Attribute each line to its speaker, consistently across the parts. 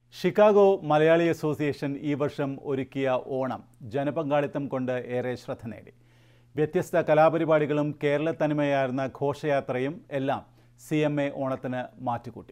Speaker 1: Chicago Malayali association ഈ വർഷം ഒരുക്കിയ ഓണം ജനപങ്കാളിത്തം കൊണ്ട് ഏറെ ശ്രദ്ധ നേടി വ്യത്യസ്ത കലാപരിപാടികളും കേരള തനിമയാർന്ന ഘോഷയാത്രയും എല്ലാം സി എം എ ഓണത്തിന് മാറ്റുകൂട്ടി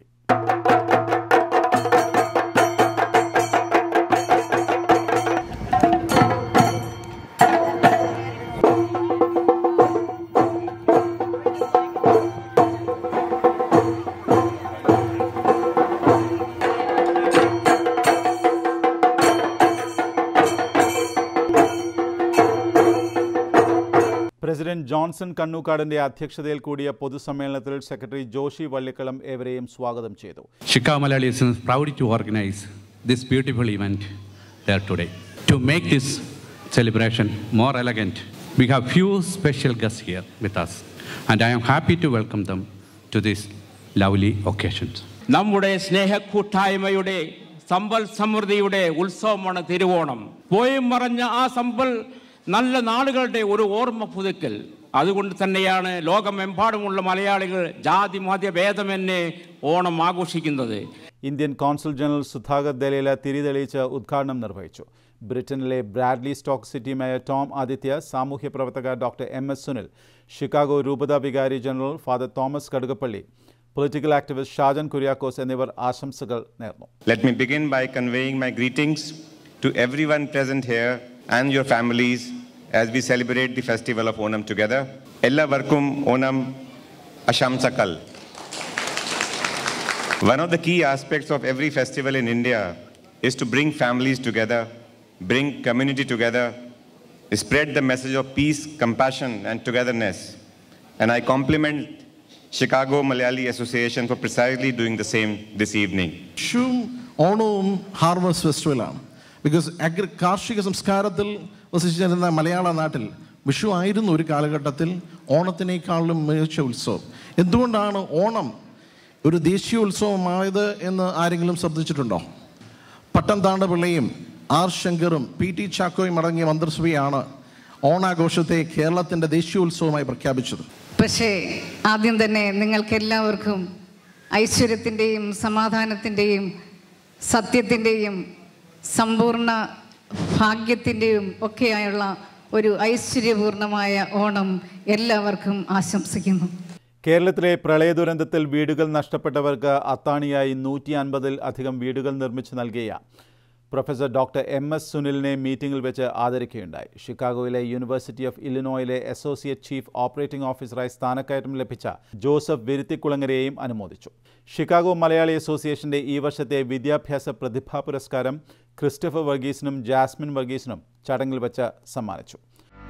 Speaker 1: പ്രസിഡന്റ് ജോൺസൺ കണ്ണൂക്കാടിന്റെ അധ്യക്ഷതയിൽ കൂടിയ പൊതുസമ്മേളനത്തിൽ സെക്രട്ടറി ജോഷി വള്ളിക്കളം ഏവരെയും സ്വാഗതം ചെയ്തു
Speaker 2: Chicago Malayalis is proud to organize this beautiful event here today. To make this celebration more elegant, we have few special guests here with us, and I am happy to welcome them to this lovely occasion.
Speaker 3: നമ്മുടെ സ്നേഹക്കൂട്ടായ്മയുടെ സമ്പൽ സമൃദ്ധിയുടെ ഉത്സവമാണ് തിരുവോണം പോയും മറഞ്ഞ ആ സമ്പൽ നല്ല നാളുകളുടെ ഒരു ഓർമ്മ പുതുക്കൽ അതുകൊണ്ട് തന്നെയാണ് ലോകമെമ്പാടുമുള്ള മലയാളികൾ ജാതി മത ഭേദമെന്നെ ഓണം ആഘോഷിക്കുന്നത്
Speaker 1: Indian consul general Sudhakar Dalela തിരിതെളിയിച്ച് ഉദ്ഘാടനം നിർവഹിച്ചു ബ്രിട്ടനിലെ Bradley Stoke city mayor Tom Aditya സാമൂഹ്യ പ്രവർത്തക doctor M S Sunil Chicago രൂപത വികാരി general father Thomas Kadukappally political activist Shajan Kuriakose എന്നിവർ ആശംസകൾ നേർന്നു
Speaker 4: Let me begin by conveying my greetings to everyone present here and your families as we celebrate the festival of Onam together. Ellavarkum Onam Ashamsakal. One of the key aspects of every festival in India is to bring families together, bring community together, spread the message of peace, compassion, and togetherness. And I compliment Chicago Malayali Association for precisely doing the same this evening.
Speaker 5: വിഷുവും ഓണവും harvest ഫെസ്റ്റിവലാണ് because agri കാർഷിക സംസ്കാരത്തിൽ വസിച്ചിരുന്ന മലയാള നാട്ടിൽ വിഷു ആയിരുന്നു ഒരു കാലഘട്ടത്തിൽ ഓണത്തിനേക്കാളും മികച്ച ഉത്സവം എന്തുകൊണ്ടാണ് ഓണം ഒരു ദേശീയ ഉത്സവമായത് എന്ന് ആരെങ്കിലും ശ്രദ്ധിച്ചിട്ടുണ്ടോ പട്ടം താണ്ട പിള്ളയും ആർ ശങ്കറും പി ടി ചാക്കോയും അടങ്ങിയ മന്ത്രിസഭയാണ് ഓണാഘോഷത്തെ കേരളത്തിൻ്റെ ദേശീയോത്സവമായി പ്രഖ്യാപിച്ചത്
Speaker 6: പക്ഷേ ആദ്യം തന്നെ നിങ്ങൾക്ക് എല്ലാവർക്കും ഐശ്വര്യത്തിൻ്റെയും സമാധാനത്തിൻ്റെയും സത്യത്തിൻ്റെയും സമ്പൂർണ്ണ ഭാഗ്യത്തിൻ്റെയും ഒക്കെയായുള്ള ഒരു ഐശ്വര്യപൂർണമായ ഓണം എല്ലാവർക്കും ആശംസിക്കുന്നു
Speaker 1: കേരളത്തിലെ പ്രളയ ദുരന്തത്തിൽ വീടുകൾ നഷ്ടപ്പെട്ടവർക്ക് അത്താണിയായി നൂറ്റി അൻപതിൽ അധികം വീടുകൾ നിർമ്മിച്ചു നൽകിയ പ്രൊഫസർ ഡോക്ടർ എം എസ് സുനിലിനെ മീറ്റിംഗിൽ വെച്ച് ആദരിക്കുകയുണ്ടായി ഷിക്കാഗോയിലെ യൂണിവേഴ്സിറ്റി ഓഫ് ഇലിനോയിലെ അസോസിയേറ്റ് ചീഫ് ഓപ്പറേറ്റിംഗ് ഓഫീസറായി സ്ഥാനക്കയറ്റം ലഭിച്ച ജോസഫ് വിരുത്തിക്കുളങ്ങരയെയും അനുമോദിച്ചു ഷിക്കാഗോ മലയാളി അസോസിയേഷന്റെ ഈ വർഷത്തെ വിദ്യാഭ്യാസ പ്രതിഭാ പുരസ്കാരം ക്രിസ്റ്റഫർ വർഗീസിനും ജാസ്മിൻ വർഗീസിനും ചടങ്ങിൽ വെച്ച് സമ്മാനിച്ചു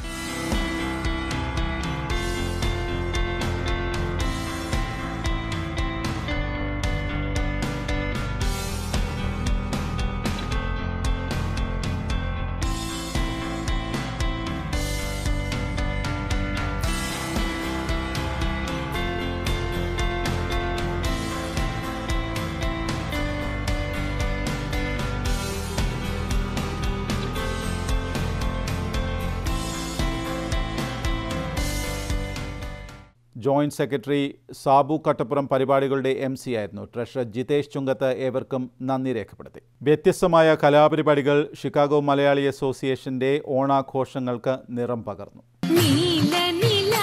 Speaker 1: ജോയിന്റ് സെക്രട്ടറി സാബു കട്ടപ്പുറം പരിപാടികളുടെ എം സി ആയിരുന്നു ട്രഷറർ ജിതേഷ് ചുങ്കത്ത് ഏവർക്കും നന്ദി രേഖപ്പെടുത്തി വ്യത്യസ്തമായ കലാപരിപാടികൾ ഷിക്കാഗോ മലയാളി അസോസിയേഷന്റെ ഓണാഘോഷങ്ങൾക്ക് നിറം പകർന്നു
Speaker 7: നീല നിലാ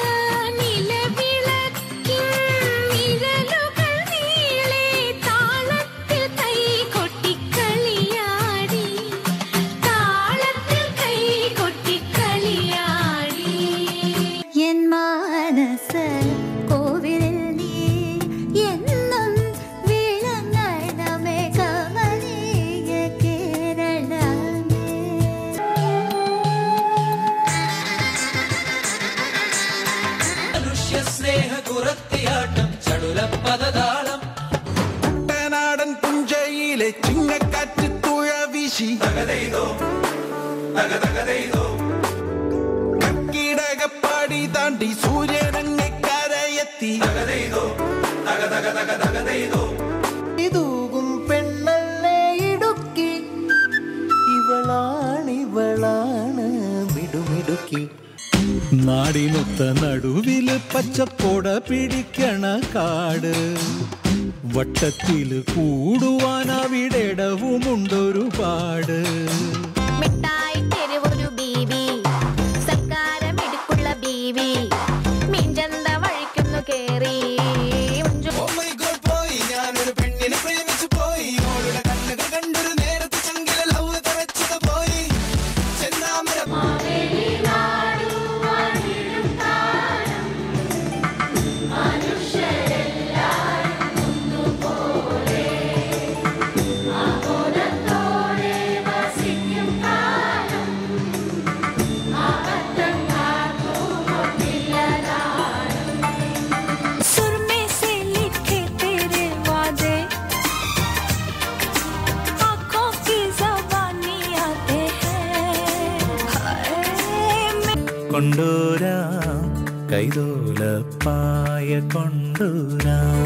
Speaker 7: നിലവിളക്കിൻ നിഴലുകൾ നീളെ താളത്തിൽ കൈകൊട്ടിക്കളിയാടി താളത്തിൽ കൈകൊട്ടിക്കളിയാടി
Speaker 8: എൻ മാനസ കോവിലിൽ നീ എന്നും വിളങ്ങണമേ കമനീയ കേരളമേ
Speaker 9: കുട്ടനാടൻ പുഞ്ചയിലെ ചിങ്ങക്കാറ്റ് തുഴ വീശി കർക്കിടകപ്പാടി താണ്ടി സൂര്യനങ്ങെ കരയെത്തി ഇതൂകും പെണ്ണല്ലേ ഇടുക്കി ഇവളാണിവളാണ് മിടുമിടുക്കി
Speaker 10: നാടിനൊത്ത നടുവില് പച്ചക്കോട പിടിക്കണ കാട് വട്ടത്തിൽ കൂടുവാൻ അവിടെടവുമുണ്ടൊരുപാട്
Speaker 7: മിഠായി തെരുവൊരു ബീവി സൽക്കാരമിടുക്കുള്ള ബീവി മീൻചന്ത വഴിക്കുന്നു കേറി
Speaker 9: പോയി ഞാനൊരു പെണ്ണിനെ പ്രേമിച്ചു പോയി ഓളുടെ കണ്ണുകൾ കണ്ടൊരു നേരത്തെ ചങ്കിലെ ലവ് തറച്ചത് പോയി ചെന്നാമര
Speaker 7: सुर में से लिखे तेरे वादे आंखों की जबानी आते हैं हाय मैं
Speaker 10: കൊണ്ടോരാം കൈതോലപ്പായ കൊണ്ടോരാം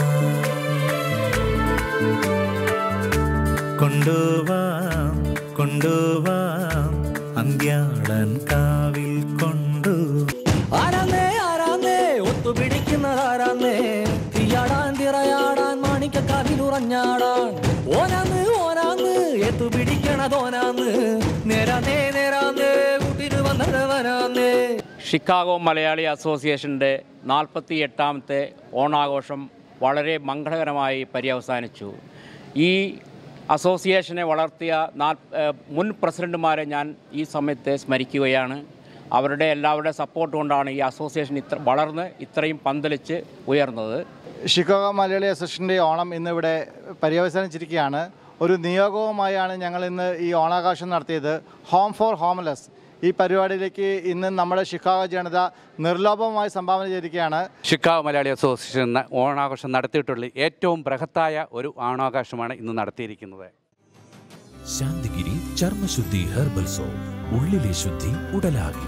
Speaker 10: കൊണ്ടുവാം കൊണ്ടുവാം അന്ത്യാളൻ കാവിൽ കൊണ്ടു
Speaker 11: ആരാന്നേ ആരാന്നേ ഒത്തുപിടിക്കുന്നതാരാന്നേ തീയാടാൻ തിറയാടാൻ മാണിക്കക്കാവിലുറഞ്ഞാടാൻ ഓനാന്ന് ഓനാന്ന് എത്തുപിടിക്കണതോനാന്ന് നേരാന്നേ നേരാന്നേ കൂട്ടിന് വന്നവനാന്നേ
Speaker 3: ഷിക്കാഗോ മലയാളി അസോസിയേഷൻ്റെ നാൽപ്പത്തി എട്ടാമത്തെ ഓണാഘോഷം വളരെ മംഗളകരമായി പര്യവസാനിച്ചു ഈ അസോസിയേഷനെ വളർത്തിയ നാൽ ഏഹ് മുൻ പ്രസിഡന്റുമാരെ ഞാൻ ഈ സമയത്ത് സ്മരിക്കുകയാണ് അവരുടെ എല്ലാവരുടെ സപ്പോർട്ട് കൊണ്ടാണ് ഈ അസോസിയേഷൻ ഇത്ര വളർന്ന് ഇത്രയും പന്തലിച്ച് ഉയർന്നത്
Speaker 12: ഷിക്കാഗോ മലയാളി അസോസിയേഷൻ്റെ ഓണം ഇന്നിവിടെ പര്യവസാനിച്ചിരിക്കുകയാണ് ഒരു നിയോഗവുമായാണ് ഞങ്ങൾ ഇന്ന് ഈ ഓണാഘോഷം നടത്തിയത് ഹോം ഫോർ ഹോംലെസ് ഈ പരിപാടിയിലേക്ക് ഇന്ന് നമ്മുടെ ഷിക്കാഗോ ജനത നിർലോഭമായി സംഭാവന ചെയ്തിരിക്കുകയാണ്
Speaker 2: ഷിക്കാഗോ മലയാളി അസോസിയേഷൻ ന- ഓണാഘോഷം നടത്തിയിട്ടുള്ള ഏറ്റവും ബൃഹത്തായ ഒരു ഓണാഘോഷമാണ് ഇന്ന് നടത്തിയിരിക്കുന്നത്
Speaker 13: ശാന്തിഗിരി ചർമ്മശുദ്ധി ഹെർബൽ സോപ്പ് ഉള്ളിലെ ശുദ്ധി ഉടലാകെ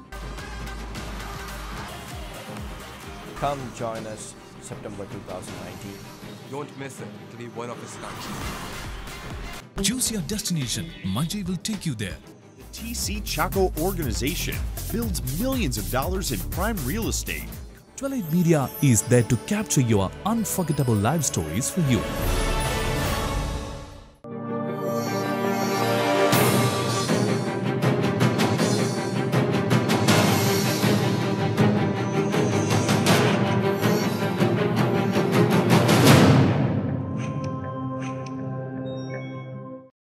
Speaker 14: Come join us September 2019.
Speaker 15: Don't miss it. It'll be one of its kind.
Speaker 13: Choose your destination. Manjay will take you there.
Speaker 16: The TC Chaco organization builds millions of dollars in prime real estate.
Speaker 13: Twilight Media is there to capture your unforgettable live stories for you.